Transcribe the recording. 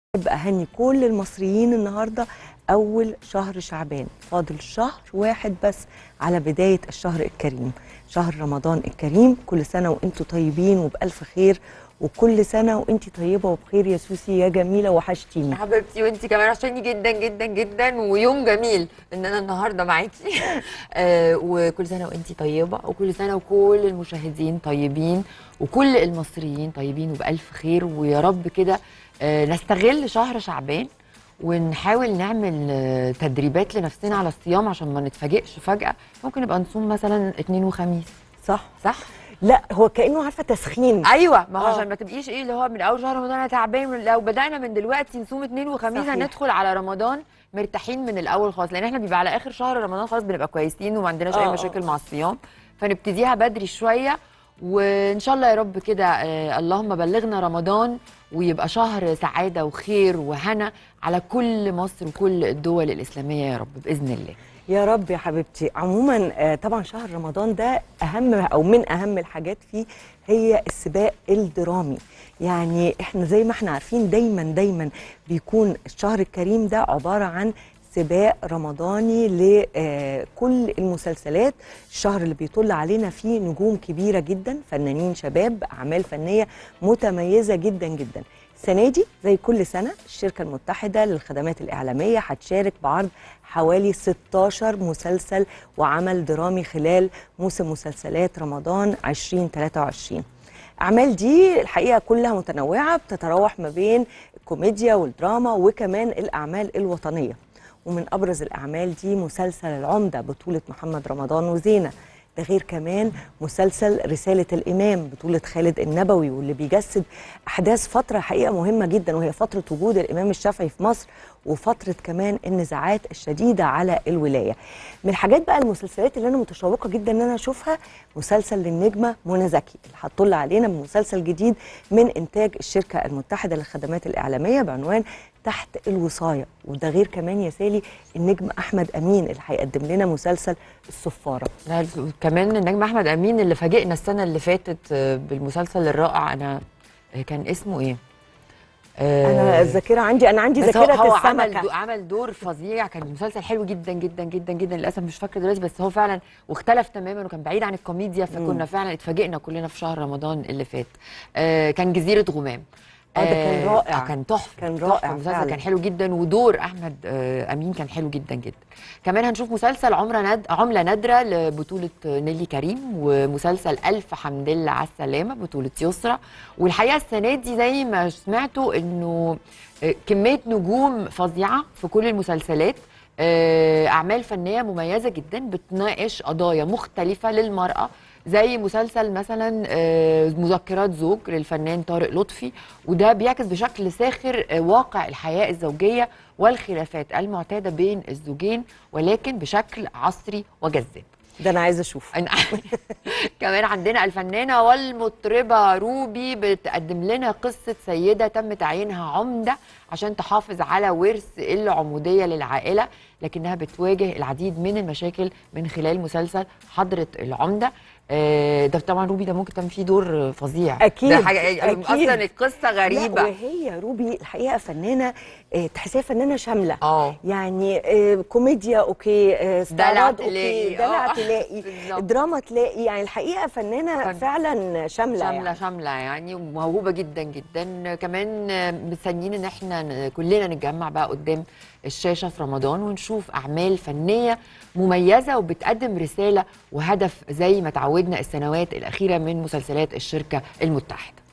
بحب اهني كل المصريين النهارده اول شهر شعبان فاضل شهر واحد بس على بدايه الشهر الكريم شهر رمضان الكريم كل سنه وانتم طيبين وبالف خير وكل سنه وانت طيبه وبخير يا سوسي يا جميله وحشتيني حبيبتي وانت كمان عشاني جدا جدا جدا ويوم جميل ان انا النهارده معاكي آه وكل سنه وانت طيبه وكل سنه وكل المشاهدين طيبين وكل المصريين طيبين وبالف خير ويا رب كده آه نستغل شهر شعبان ونحاول نعمل آه، تدريبات لنفسنا على الصيام عشان ما نتفاجئش فجأة ممكن نبقى نصوم مثلا اثنين وخميس صح صح؟ لا هو كانه عارفه تسخين ايوه ما هو آه. عشان ما تبقيش ايه اللي هو من اول شهر رمضان انا تعبان لو بدانا من دلوقتي نصوم اثنين وخميس صحيح. هندخل على رمضان مرتاحين من الاول خالص لان احنا بيبقى على اخر شهر رمضان خلاص بنبقى كويسين وما عندناش آه، اي آه، مشاكل آه. مع الصيام فنبتديها بدري شويه وان شاء الله يا رب كده آه اللهم بلغنا رمضان ويبقى شهر سعاده وخير وهنا على كل مصر وكل الدول الاسلاميه يا رب باذن الله يا رب يا حبيبتي عموما آه، طبعا شهر رمضان ده اهم او من اهم الحاجات فيه هي السباق الدرامي يعني احنا زي ما احنا عارفين دايما دايما بيكون الشهر الكريم ده عباره عن سباق رمضاني لكل المسلسلات الشهر اللي بيطل علينا فيه نجوم كبيره جدا فنانين شباب اعمال فنيه متميزه جدا جدا السنه دي زي كل سنه الشركه المتحده للخدمات الاعلاميه هتشارك بعرض حوالي 16 مسلسل وعمل درامي خلال موسم مسلسلات رمضان 2023 اعمال دي الحقيقه كلها متنوعه بتتراوح ما بين الكوميديا والدراما وكمان الاعمال الوطنيه ومن ابرز الاعمال دي مسلسل العمده بطوله محمد رمضان وزينه ده غير كمان مسلسل رسالة الإمام بطولة خالد النبوي واللي بيجسد أحداث فترة حقيقة مهمة جدا وهي فترة وجود الإمام الشافعي في مصر وفترة كمان النزاعات الشديدة على الولاية من الحاجات بقى المسلسلات اللي أنا متشوقة جدا إن أنا أشوفها مسلسل للنجمة منى زكي اللي هتطل علينا بمسلسل جديد من إنتاج الشركة المتحدة للخدمات الإعلامية بعنوان تحت الوصاية وده غير كمان يا سالي النجم أحمد أمين اللي هيقدم لنا مسلسل الصفارة لا، كمان النجم احمد امين اللي فاجئنا السنه اللي فاتت آه، بالمسلسل الرائع انا آه، كان اسمه ايه انا آه، الذاكره عندي انا عندي بس هو, ذاكره هو عمل السمكه دو عمل دور فظيع كان مسلسل حلو جدا جدا جدا جدا للاسف مش فاكره دلوقتي بس هو فعلا واختلف تماما وكان بعيد عن الكوميديا فكنا فعلا اتفاجئنا كلنا في شهر رمضان اللي فات آه كان جزيره غمام آه، ده كان رائع. آه كان تحفه كان تحفة. رائع المسلسل فعلا. كان حلو جدا ودور احمد آه امين كان حلو جدا جدا كمان هنشوف مسلسل عمره ند... عمله نادره لبطوله نيلي كريم ومسلسل الف حمد لله على السلامه بطوله يسرا والحقيقه السنه دي زي ما سمعتوا انه آه، كميه نجوم فظيعه في كل المسلسلات آه، اعمال فنيه مميزه جدا بتناقش قضايا مختلفه للمراه زي مسلسل مثلا آه، مذكرات زوج للفنان طارق لطفي وده بيعكس بشكل ساخر آه، واقع الحياه الزوجيه والخلافات المعتاده بين الزوجين ولكن بشكل عصري وجذاب ده انا عايزه اشوفه أنا- كمان عندنا الفنانة والمطربة روبي بتقدم لنا قصة سيدة تم تعيينها عمدة عشان تحافظ على ورث العمودية للعائلة لكنها بتواجه العديد من المشاكل من خلال مسلسل حضرة العمدة آه، ده طبعا روبي ده ممكن تعمل فيه دور فظيع أكيد، ده حاجة أكيد. اصلا القصة لا غريبة وهي روبي الحقيقه فنانه آه، تحسيها فنانه شامله اه يعني آه، كوميديا اوكي آه، استعراض تلاقي، اوكي دلع آه. تلاقي بالظبط. دراما تلاقي يعني الحقيقه فنانه فن- فعلا شامله شامله يعني. شامله يعني وموهوبه جدا جدا كمان مستنيين ان احنا ن- كلنا نتجمع بقى قدام الشاشه في رمضان ونشوف اعمال فنيه مميزه وبتقدم رساله وهدف زي ما تعودنا السنوات الاخيره من مسلسلات الشركه المتحده